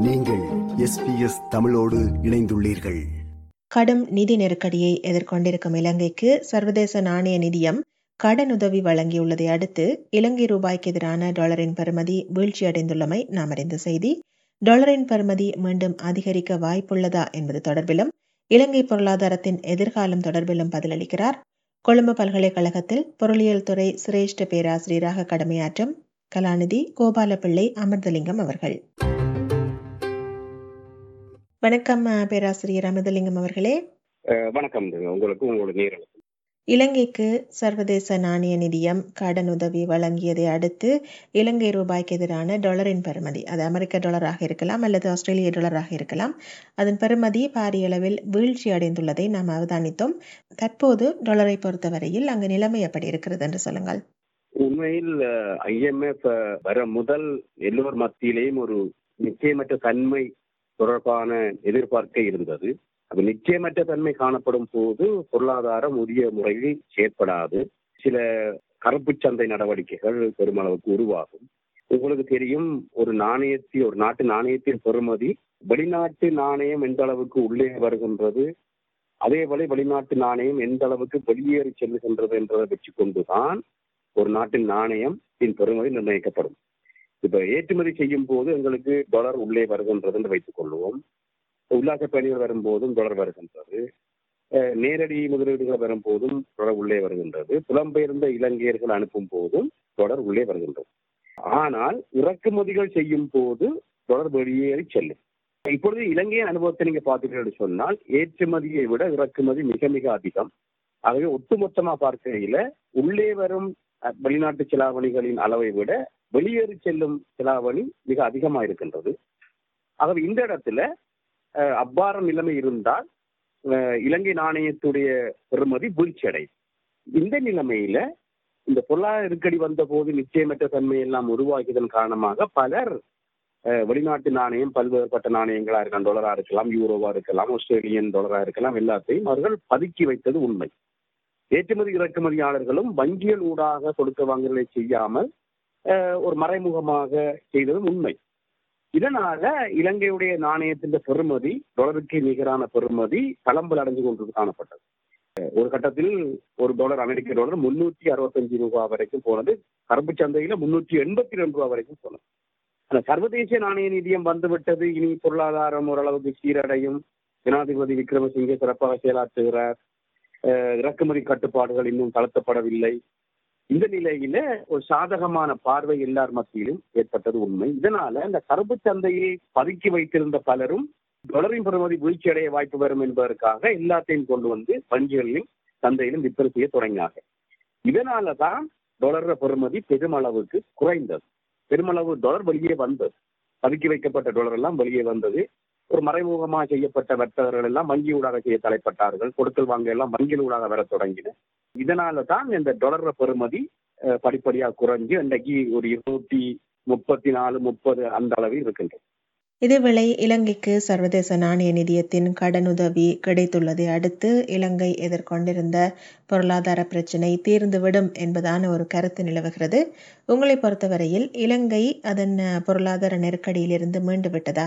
நீங்கள் எஸ்பிஎஸ் தமிழோடு இணைந்துள்ளீர்கள் கடும் நிதி நெருக்கடியை எதிர்கொண்டிருக்கும் இலங்கைக்கு சர்வதேச நாணய நிதியம் கடனுதவி வழங்கியுள்ளதை அடுத்து இலங்கை ரூபாய்க்கு எதிரான டாலரின் பெறுமதி வீழ்ச்சியடைந்துள்ளமை நாம் அறிந்த செய்தி டாலரின் பெறுமதி மீண்டும் அதிகரிக்க வாய்ப்புள்ளதா என்பது தொடர்பிலும் இலங்கை பொருளாதாரத்தின் எதிர்காலம் தொடர்பிலும் பதிலளிக்கிறார் கொழும்பு பல்கலைக்கழகத்தில் பொருளியல் துறை சிரேஷ்ட பேராசிரியராக கடமையாற்றும் கலாநிதி கோபாலபிள்ளை அமிர்தலிங்கம் அவர்கள் வணக்கம் அஹ், பேராசிரியர் அமிர்தலிங்கம் அவர்களே அஹ் வணக்கம் உங்களுக்கு உங்களோட நேரம் இலங்கைக்கு சர்வதேச நாணய நிதியம் கடனுதவி வழங்கியதை அடுத்து இலங்கை ரூபாய்க்கு எதிரான டாலரின் பெறுமதி அது அமெரிக்க டாலராக இருக்கலாம் அல்லது ஆஸ்திரேலிய டாலராக இருக்கலாம் அதன் பெறுமதி பாரிய அளவில் வீழ்ச்சி அடைந்துள்ளதை நாம் அவதானித்தோம் தற்போது டாலரை பொறுத்தவரையில் அங்கு நிலைமை எப்படி இருக்கிறது என்று சொல்லுங்கள் உண்மையில் ஐஎம்எஃப் வர முதல் எல்லோர் மத்தியிலேயும் ஒரு நிச்சயமற்ற தன்மை தொடர்பான எதிர்பார்க்க இருந்தது அது நிச்சயமற்ற தன்மை காணப்படும் போது பொருளாதாரம் உரிய முறையில் செயற்படாது சில கருப்பு சந்தை நடவடிக்கைகள் பெருமளவுக்கு உருவாகும் உங்களுக்கு தெரியும் ஒரு நாணயத்தில் ஒரு நாட்டு நாணயத்தின் பெறுமதி வெளிநாட்டு நாணயம் எந்த அளவுக்கு உள்ளே வருகின்றது அதே போல வெளிநாட்டு நாணயம் எந்த அளவுக்கு வெளியேறி செல்லுகின்றது என்பதை வச்சு கொண்டுதான் ஒரு நாட்டின் நாணயம் இன் பெறுமதி நிர்ணயிக்கப்படும் இப்ப ஏற்றுமதி செய்யும் போது எங்களுக்கு டாலர் உள்ளே வருகின்றது என்று வைத்துக் கொள்வோம் உல்லாச பயணிகள் வரும்போதும் டாலர் வருகின்றது அஹ் நேரடி முதலீடுகள் வரும்போதும் டாலர் உள்ளே வருகின்றது புலம்பெயர்ந்த இலங்கையர்கள் அனுப்பும் போதும் டாலர் உள்ளே வருகின்றது ஆனால் இறக்குமதிகள் செய்யும் போது டாலர் வெளியேறி செல்லும் இப்பொழுது இலங்கையின் அனுபவத்தை நீங்க பார்த்தீர்கள் சொன்னால் ஏற்றுமதியை விட இறக்குமதி மிக மிக அதிகம் ஆகவே ஒட்டுமொத்தமா பார்க்கையில உள்ளே வரும் அஹ், வெளிநாட்டு செலாவணிகளின் அளவை விட வெளியேறி செல்லும் செலாவணி மிக அதிகமா இருக்கின்றது ஆகவே இந்த இடத்துல அஹ், அவ்வாறு நிலைமை இருந்தால் அஹ், இலங்கை நாணயத்துடைய பெறுமதி வீழ்ச்சி அடையும் இந்த நிலைமையில இந்த பொருளாதார நெருக்கடி வந்த போது நிச்சயமற்ற தன்மை எல்லாம் உருவாக்கியதன் காரணமாக பலர் அஹ், வெளிநாட்டு நாணயம் பல்வேறுபட்ட நாணயங்களா இருக்கலாம் டாலரா இருக்கலாம் யூரோவா இருக்கலாம் ஆஸ்திரேலியன் டாலரா இருக்கலாம் எல்லாத்தையும் அவர்கள் பதுக்கி வைத்தது உண்மை ஏற்றுமதி இறக்குமதியாளர்களும் வங்கிகள் ஊடாக கொடுக்க வாங்கலை செய்யாமல் அஹ், ஒரு மறைமுகமாக செய்ததும் உண்மை இதனால இலங்கையுடைய நாணயத்தின் பெறுமதி டாலருக்கு நிகரான பெறுமதி தளம்பல் அடைஞ்சு கொண்டு காணப்பட்டது அஹ், ஒரு கட்டத்தில் ஒரு டாலர் அமெரிக்க டாலர் முன்னூத்தி அறுபத்தஞ்சு ரூபாய் வரைக்கும் போனது கருப்பு சந்தையில முன்னூற்றி எண்பத்தி ரெண்டு ரூபாய் வரைக்கும் போனது அந்த சர்வதேச நாணய நிதியம் வந்துவிட்டது இனி பொருளாதாரம் ஓரளவுக்கு சீரடையும் ஜனாதிபதி விக்ரமசிங்கே சிறப்பாக செயலாற்றுகிறார் அஹ், இறக்குமதி கட்டுப்பாடுகள் இன்னும் தளர்த்தப்படவில்லை இந்த நிலையில ஒரு சாதகமான பார்வை எல்லார் மத்தியிலும் ஏற்பட்டது உண்மை இதனால இந்த கருப்பு சந்தையில் பதுக்கி வைத்திருந்த பலரும் டாலரின் பெறுமதி வீழ்ச்சி அடைய வாய்ப்பு வரும் என்பதற்காக எல்லாத்தையும் கொண்டு வந்து வங்கிகளிலும் சந்தையிலும் விற்பனை செய்ய தொடங்கினாங்க இதனால தான் டாலர் பெறுமதி பெருமளவுக்கு குறைந்தது பெருமளவு டாலர் வெளியே வந்தது பதுக்கி வைக்கப்பட்ட டாலர் எல்லாம் வெளியே வந்தது ஒரு மறைமுகமாக செய்யப்பட்ட வர்த்தகர்கள் எல்லாம் வங்கி ஊடாக செய்ய தலைப்பட்டார்கள் கொடுக்கல் வாங்க எல்லாம் வங்கிகள் ஊடாக வர தொடங்கின இதனால தான் இந்த டாலர் பெறுமதி அஹ், படிப்படியா குறைஞ்சு இன்றைக்கு ஒரு இருநூத்தி முப்பத்தி நாலு முப்பது அந்த அளவில் இருக்கின்றது இதேவேளை இலங்கைக்கு சர்வதேச நாணய நிதியத்தின் கடனுதவி கிடைத்துள்ளதை அடுத்து இலங்கை எதிர்கொண்டிருந்த பொருளாதார பிரச்சினை தீர்ந்துவிடும் என்பதான ஒரு கருத்து நிலவுகிறது உங்களை பொறுத்தவரையில் இலங்கை அதன் அஹ், பொருளாதார நெருக்கடியிலிருந்து மீண்டு விட்டதா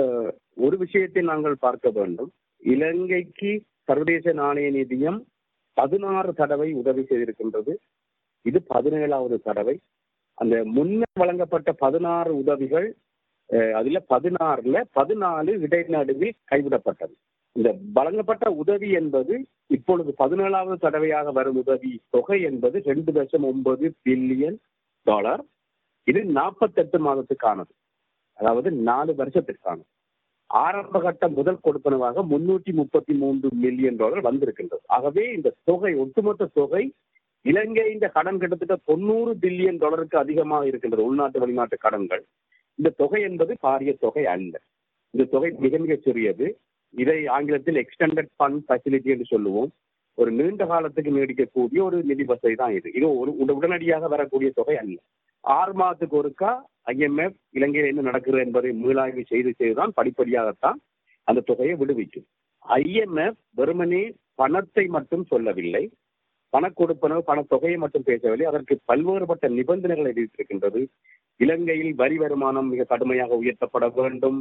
ஒரு விஷயத்தை நாங்கள் பார்க்க வேண்டும் இலங்கைக்கு சர்வதேச நாணய நிதியம் பதினாறு தடவை உதவி செய்திருக்கின்றது இது பதினேழாவது தடவை அந்த முன்னர் வழங்கப்பட்ட பதினாறு உதவிகள் அஹ், அதுல பதினாறுல பதினாலு இடைநடுவில் கைவிடப்பட்டது இந்த வழங்கப்பட்ட உதவி என்பது இப்பொழுது பதினேழாவது தடவையாக வரும் உதவி தொகை என்பது ரெண்டு தசம் ஒன்பது பில்லியன் டாலர் இது நாற்பத்தெட்டு மாதத்துக்கானது அதாவது நாலு வருஷத்திற்கானது ஆரம்ப கட்ட முதல் கொடுப்பனவாக முன்னூற்றி முப்பத்தி மூன்று மில்லியன் டாலர் வந்திருக்கின்றது ஆகவே இந்த தொகை ஒட்டுமொத்த தொகை இலங்கை இந்த கடன் கிட்டத்தட்ட தொண்ணூறு பில்லியன் டாலருக்கு அதிகமாக இருக்கின்றது உள்நாட்டு வெளிநாட்டு கடன்கள் இந்த தொகை என்பது பாரிய தொகை அல்ல இந்த தொகை மிக மிக சிறியது இதை ஆங்கிலத்தில் எக்ஸ்டெண்டட் ஃபண்ட் ஃபெசிலிட்டி என்று சொல்லுவோம் ஒரு நீண்ட காலத்துக்கு நீடிக்கக்கூடிய ஒரு நிதி வசதி தான் இது இது ஒரு உட- உடனடியாக வரக்கூடிய தொகை அல்ல ஆறு மாதத்துக்கு ஒருக்கா ஐஎம்எஃப் இலங்கையில் என்ன நடக்கிறது என்பதை மீளாய்வு செய்து செய்துதான் படிப்படியாகத்தான் அந்த தொகையை விடுவிக்கும் ஐஎம்எஃப் வெறுமனே பணத்தை மட்டும் சொல்லவில்லை பண கொடுப்பனவு பணத்தொகையை மட்டும் பேசவில்லை அதற்கு பல்வேறுபட்ட நிபந்தனைகளை விதித்திருக்கின்றது இலங்கையில் வரி வருமானம் மிக கடுமையாக உயர்த்தப்பட வேண்டும்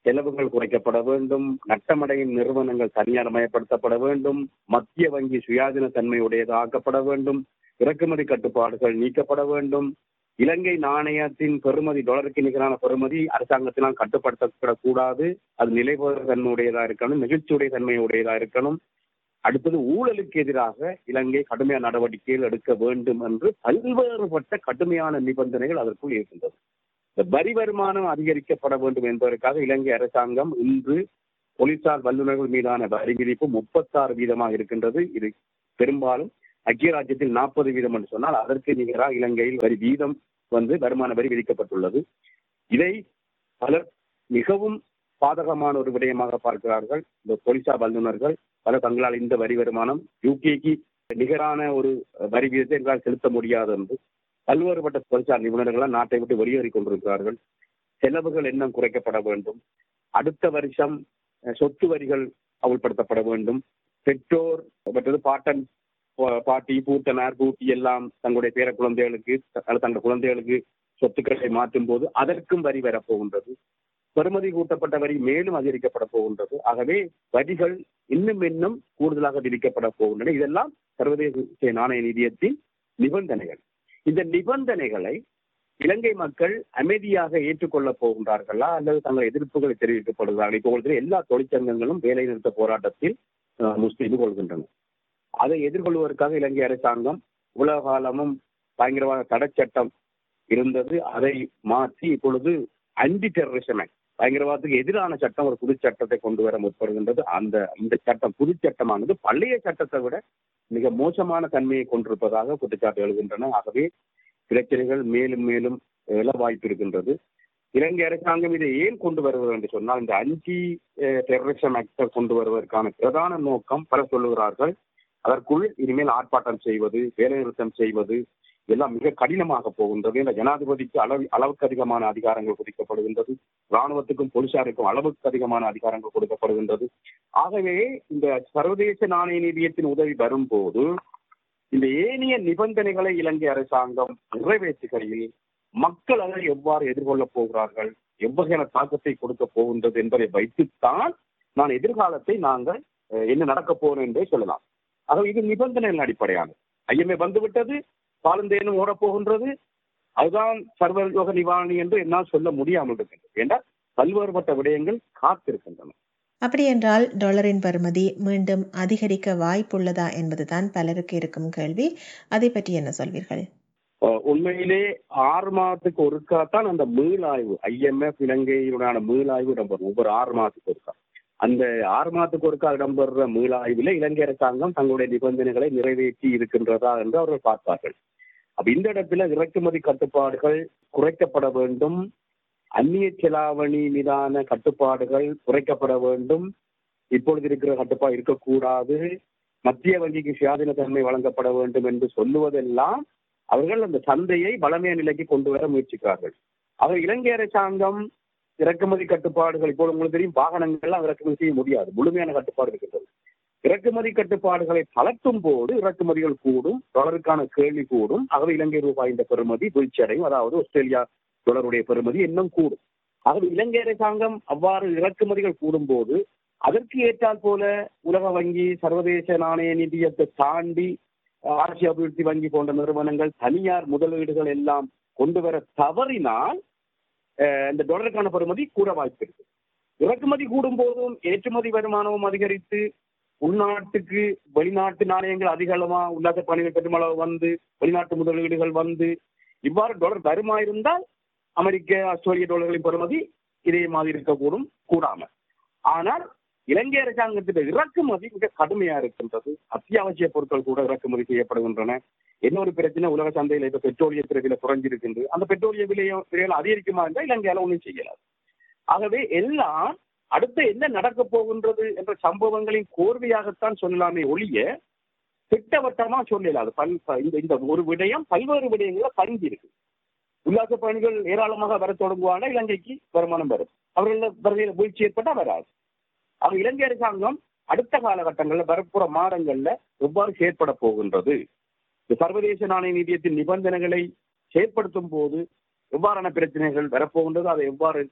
செலவுகள் குறைக்கப்பட வேண்டும் நட்டமடையும் நிறுவனங்கள் தனியார்மயப்படுத்தப்பட வேண்டும் மத்திய வங்கி சுயாதீன தன்மை உடையதாக்கப்பட வேண்டும் இறக்குமதி கட்டுப்பாடுகள் நீக்கப்பட வேண்டும் இலங்கை நாணயத்தின் பெறுமதி டாலருக்கு நிகரான பெறுமதி அரசாங்கத்தினால் கட்டுப்படுத்தப்படக்கூடாது அது நிலைபெற தன்மையுடையதா இருக்கணும் நெகிழ்ச்சியுடைய தன்மையுடையதா இருக்கணும் அடுத்தது ஊழலுக்கு எதிராக இலங்கை கடுமையான நடவடிக்கைகள் எடுக்க வேண்டும் என்று பல்வேறுபட்ட கடுமையான நிபந்தனைகள் அதற்குள் இருக்கின்றது இந்த வரி வருமானம் அதிகரிக்கப்பட வேண்டும் என்பதற்காக இலங்கை அரசாங்கம் இன்று போலீசார் வல்லுநர்கள் மீதான வரி விதிப்பு முப்பத்தாறு வீதமாக இருக்கின்றது இது பெரும்பாலும் ஐக்கிய ராஜ்யத்தில் நாற்பது வீதம் என்று சொன்னால் அதற்கு நிகராக இலங்கையில் வரி வீதம் வந்து வருமான வரி விதிக்கப்பட்டுள்ளது இதை பலர் மிகவும் பாதகமான ஒரு விடயமாக பார்க்கிறார்கள் இந்த போலீசார் வல்லுநர்கள் பல தங்களால் இந்த வரி வருமானம் யூகேக்கு நிகரான ஒரு வரி வீதத்தை எங்களால் செலுத்த முடியாது என்று பல்வேறுபட்ட போலீசார் நிபுணர்கள் நாட்டை விட்டு வெளியேறி கொண்டிருக்கிறார்கள் செலவுகள் இன்னும் குறைக்கப்பட வேண்டும் அடுத்த வருஷம் அஹ், சொத்து வரிகள் அமல்படுத்தப்பட வேண்டும் பெற்றோர் மற்றது பாட்டன் பா- பாட்டி பூட்டனார் பூட்டி எல்லாம் தங்களுடைய பேர குழந்தைகளுக்கு அல்லது தங்கள் குழந்தைகளுக்கு சொத்துக்களை மாற்றும் போது அதற்கும் வரி வரப்போகின்றது பெறுமதி கூட்டப்பட்ட வரி மேலும் அதிகரிக்கப்பட போகின்றது ஆகவே வரிகள் இன்னும் இன்னும் கூடுதலாக விதிக்கப்பட போகின்றன இதெல்லாம் சர்வதேச நாணய நிதியத்தின் நிபந்தனைகள் இந்த நிபந்தனைகளை இலங்கை மக்கள் அமைதியாக ஏற்றுக்கொள்ளப் போகின்றார்களா அல்லது தங்கள் எதிர்ப்புகளை தெரிவிக்கப்படுகிறார்கள் இப்பொழுது எல்லா தொழிற்சங்கங்களும் வேலை நிறுத்த போராட்டத்தில் அஹ், முஸ்லீம் கொள்கின்றன அதை எதிர்கொள்வதற்காக இலங்கை அரசாங்கம் உலக காலமும் பயங்கரவாத தடை சட்டம் இருந்தது அதை மாற்றி இப்பொழுது அன்டி டெரரிசம் ஆக்ட் பயங்கரவாதத்துக்கு எதிரான சட்டம் ஒரு புது சட்டத்தை கொண்டு வர முற்படுகின்றது அந்த இந்த சட்டம் புது சட்டமானது பழைய சட்டத்தை விட மிக மோசமான தன்மையை கொண்டிருப்பதாக குற்றச்சாட்டு எழுகின்றன ஆகவே பிரச்சனைகள் மேலும் மேலும் எழ வாய்ப்பு இருக்கின்றது இலங்கை அரசாங்கம் இதை ஏன் கொண்டு வருவது என்று சொன்னால் இந்த அன்டி டெரரிசம் ஆக்டை கொண்டு வருவதற்கான பிரதான நோக்கம் பல சொல்லுகிறார்கள் அதற்குள் இனிமேல் ஆர்ப்பாட்டம் செய்வது வேலைநிறுத்தம் செய்வது எல்லாம் மிக கடினமாக போகின்றது இந்த ஜனாதிபதிக்கு அளவு அளவுக்கு அதிகமான அதிகாரங்கள் கொடுக்கப்படுகின்றது ராணுவத்துக்கும் போலீசாருக்கும் அளவுக்கு அதிகமான அதிகாரங்கள் கொடுக்கப்படுகின்றது ஆகவே இந்த சர்வதேச நாணய நிதியத்தின் உதவி வரும்போது இந்த ஏனைய நிபந்தனைகளை இலங்கை அரசாங்கம் நிறைவேற்றுகையில் மக்கள் அதை எவ்வாறு எதிர்கொள்ளப் போகிறார்கள் எவ்வகையான தாக்கத்தை கொடுக்க போகின்றது என்பதை வைத்துத்தான் நான் எதிர்காலத்தை நாங்கள் அஹ், என்ன நடக்கப் போகிறோம் என்றே சொல்லலாம் ஆகவே இது நிபந்தனைகள் அடிப்படையானது ஐஎம்ஏ வந்துவிட்டது பாலந்தேனும் ஓடப் போகின்றது அதுதான் சர்வயோக நிவாரணி என்று என்னால் சொல்ல முடியாமல் இருக்கின்றது என்றால் பல்வேறுபட்ட விடயங்கள் காத்திருக்கின்றன அப்படி என்றால் டாலரின் பெறுமதி மீண்டும் அதிகரிக்க வாய்ப்புள்ளதா என்பதுதான் பலருக்கு இருக்கும் கேள்வி அதை பற்றி என்ன சொல்வீர்கள் அஹ் உண்மையிலே ஆறு மாதத்துக்கு ஒருக்கா தான் அந்த மீளாய்வு ஐஎம்எஃப் இலங்கையினுடான மீளாய்வு இடம்பெறும் ஒவ்வொரு ஆறு மாதத்துக்கு ஒருக்கா அந்த ஆறு மாதத்துக்கு ஒருக்கா இடம்பெறுற மீளாய்வில் இலங்கை அரசாங்கம் தங்களுடைய நிபந்தனைகளை நிறைவேற்றி இருக்கின்றதா என்று அவர்கள் பார்ப்பார்கள் அப்ப இந்த இடத்துல இறக்குமதி கட்டுப்பாடுகள் குறைக்கப்பட வேண்டும் அந்நிய செலாவணி மீதான கட்டுப்பாடுகள் குறைக்கப்பட வேண்டும் இப்பொழுது இருக்கிற கட்டுப்பாடு இருக்கக்கூடாது மத்திய வங்கிக்கு சுயாதீன தன்மை வழங்கப்பட வேண்டும் என்று சொல்லுவதெல்லாம் அவர்கள் அந்த சந்தையை பலமைய நிலைக்கு கொண்டு வர முயற்சிக்கிறார்கள் அவர் இலங்கை அரசாங்கம் இறக்குமதி கட்டுப்பாடுகள் இப்போ உங்களுக்கு தெரியும் வாகனங்கள்லாம் இறக்குமதி செய்ய முடியாது முழுமையான கட்டுப்பாடு இருக்கின்றது இறக்குமதி கட்டுப்பாடுகளை தளர்த்தும் போது இறக்குமதிகள் கூடும் டாலருக்கான கேள்வி கூடும் ஆகவே இலங்கை ரூபாய் இந்த பெறுமதி வீழ்ச்சி அடையும் அதாவது ஆஸ்திரேலியா டாலருடைய பெறுமதி இன்னும் கூடும் ஆகவே இலங்கை அரசாங்கம் அவ்வாறு இறக்குமதிகள் கூடும்போது அதற்கு ஏற்றால் போல உலக வங்கி சர்வதேச நாணய நிதியத்தை தாண்டி அஹ், ஆசிய அபிவிருத்தி வங்கி போன்ற நிறுவனங்கள் தனியார் முதலீடுகள் எல்லாம் கொண்டு வர தவறினால் அஹ், இந்த டாலருக்கான பெறுமதி கூட வாய்ப்பு இருக்கு இறக்குமதி கூடும் போதும் ஏற்றுமதி வருமானமும் அதிகரித்து உள்நாட்டுக்கு வெளிநாட்டு நாணயங்கள் அதிக அளவா உல்லாச பணிகள் பெருமளவு வந்து வெளிநாட்டு முதலீடுகள் வந்து இவ்வாறு டாலர் வருமா இருந்தால் அமெரிக்க ஆஸ்திரேலிய டாலர்களின் பெறுமதி இதே மாதிரி இருக்கக்கூடும் கூடாம ஆனால் இலங்கை அரசாங்கத்தின் இறக்குமதி மிக கடுமையா இருக்கின்றது அத்தியாவசிய பொருட்கள் கூட இறக்குமதி செய்யப்படுகின்றன இன்னொரு பிரச்சனை உலக சந்தையில இப்ப பெட்ரோலிய விலை குறைஞ்சிருக்கின்றது அந்த பெட்ரோலிய விலையும் விலைகள் அதிகரிக்குமா என்றால் இலங்கையால ஒன்றும் செய்யலாம் ஆகவே எல்லாம் அடுத்து என்ன நடக்க போகின்றது என்ற சம்பவங்களின் கோர்வையாகத்தான் சொல்லலாமே ஒழிய திட்டவட்டமா சொல்லல அது பல் ப- இந்த இந்த ஒரு விடயம் பல்வேறு விடயங்கள பறிஞ்சு இருக்கு உல்லாச பயணிகள் ஏராளமாக வர தொடங்குவாங்க இலங்கைக்கு வருமானம் வரும் அவர்கள் வருகையில வீழ்ச்சி ஏற்பட்டா வராது அவங்க இலங்கை அரசாங்கம் அடுத்த காலகட்டங்களில் வரப்புற மாதங்கள்ல எவ்வாறு செயற்பட போகின்றது இந்த சர்வதேச நாணய நிதியத்தின் நிபந்தனைகளை செயற்படுத்தும் போது எவ்வாறான பிரச்சனைகள் வரப்போகின்றது அதை எவ்வாறு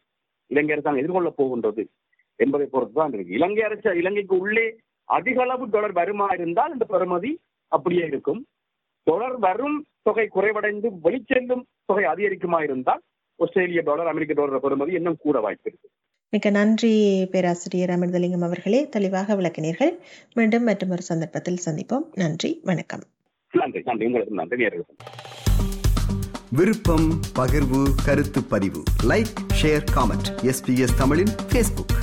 இலங்கை அரசாங்கம் எதிர்கொள்ளப் போகின்றது என்பதை பொறுத்து தான் இருக்கு இலங்கை அரசு இலங்கைக்கு உள்ளே அதிக அளவு டாலர் வருமா இருந்தால் இந்த பெறுமதி அப்படியே இருக்கும் டாலர் வரும் தொகை குறைவடைந்து வெளிச்செல்லும் தொகை அதிகரிக்குமா இருந்தால் ஆஸ்திரேலிய டாலர் அமெரிக்க டாலர் பெறுமதி இன்னும் கூட வாய்ப்பு இருக்கு மிக்க நன்றி பேராசிரியர் அமிர்தலிங்கம் அவர்களே தெளிவாக விளக்கினீர்கள் மீண்டும் மற்றும் ஒரு சந்தர்ப்பத்தில் சந்திப்போம் நன்றி வணக்கம் நன்றி நன்றி உங்களுக்கு நன்றி நேர்களுக்கும் விருப்பம் பகிர்வு கருத்து பதிவு லைக் ஷேர் காமெண்ட் எஸ்பிஎஸ் தமிழின் ஃபேஸ்புக்